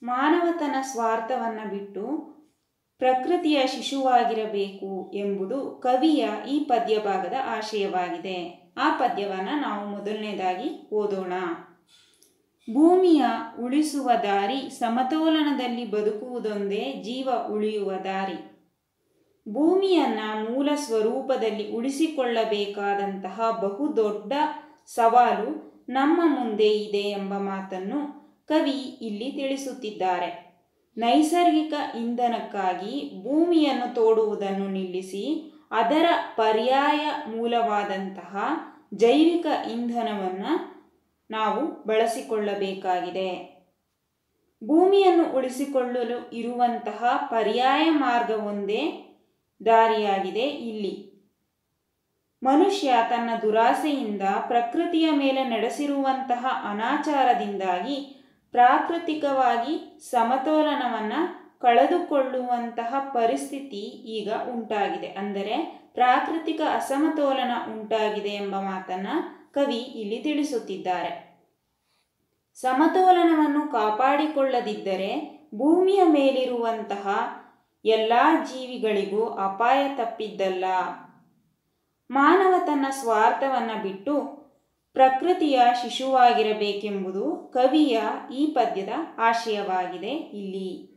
ಮಾನವ ತನ್ನ ಸ್ವಾರ್ಥವನ್ನು ಬಿಟ್ಟು ಪ್ರಕೃತಿಯ ಶಿಶುವಾಗಿರಬೇಕು ಎಂಬುದು ಕವಿಯ ಈ ಪದ್ಯ ಭಾಗದ ಆಶಯವಾಗಿದೆ ಆ ಪದ್ಯವನ್ನು ನಾವು ಮೊದಲನೇದಾಗಿ ಓದೋಣ ಭೂಮಿಯ ಉಳಿಸುವ ದಾರಿ ಸಮತೋಲನದಲ್ಲಿ ಬದುಕುವುದೊಂದೇ ಜೀವ ಉಳಿಯುವ ದಾರಿ ಭೂಮಿಯನ್ನು ಮೂಲ ಸ್ವರೂಪದಲ್ಲಿ ಉಳಿಸಿಕೊಳ್ಳಬೇಕಾದಂತಹ ಬಹುದೊಡ್ಡ ಸವಾಲು ನಮ್ಮ ಮುಂದೆ ಇದೆ ಎಂಬ ಮಾತನ್ನು ಕವಿ ಇಲ್ಲಿ ತಿಳಿಸುತ್ತಿದ್ದಾರೆ ನೈಸರ್ಗಿಕ ಇಂಧನಕ್ಕಾಗಿ ಭೂಮಿಯನ್ನು ತೋಡುವುದನ್ನು ನಿಲ್ಲಿಸಿ ಅದರ ಪರ್ಯಾಯ ಮೂಲವಾದಂತಹ ಜೈವಿಕ ಇಂಧನವನ್ನು ನಾವು ಬಳಸಿಕೊಳ್ಳಬೇಕಾಗಿದೆ ಭೂಮಿಯನ್ನು ಉಳಿಸಿಕೊಳ್ಳಲು ಇರುವಂತಹ ಪರ್ಯಾಯ ಮಾರ್ಗವೊಂದೇ ದಾರಿಯಾಗಿದೆ ಇಲ್ಲಿ ಮನುಷ್ಯ ತನ್ನ ದುರಾಸೆಯಿಂದ ಪ್ರಕೃತಿಯ ಮೇಲೆ ನಡೆಸಿರುವಂತಹ ಅನಾಚಾರದಿಂದಾಗಿ ಪ್ರಾಕೃತಿಕವಾಗಿ ಸಮತೋಲನವನ್ನು ಕಳೆದುಕೊಳ್ಳುವಂತಹ ಪರಿಸ್ಥಿತಿ ಈಗ ಉಂಟಾಗಿದೆ ಅಂದರೆ ಪ್ರಾಕೃತಿಕ ಅಸಮತೋಲನ ಉಂಟಾಗಿದೆ ಎಂಬ ಮಾತನ್ನು ಕವಿ ಇಲ್ಲಿ ತಿಳಿಸುತ್ತಿದ್ದಾರೆ ಸಮತೋಲನವನ್ನು ಕಾಪಾಡಿಕೊಳ್ಳದಿದ್ದರೆ ಭೂಮಿಯ ಮೇಲಿರುವಂತಹ ಎಲ್ಲ ಜೀವಿಗಳಿಗೂ ಅಪಾಯ ತಪ್ಪಿದ್ದಲ್ಲ ಮಾನವ ತನ್ನ ಸ್ವಾರ್ಥವನ್ನು ಬಿಟ್ಟು ಪ್ರಕೃತಿಯ ಶಿಶುವಾಗಿರಬೇಕೆಂಬುದು ಕವಿಯ ಈ ಪದ್ಯದ ಆಶಯವಾಗಿದೆ ಇಲ್ಲಿ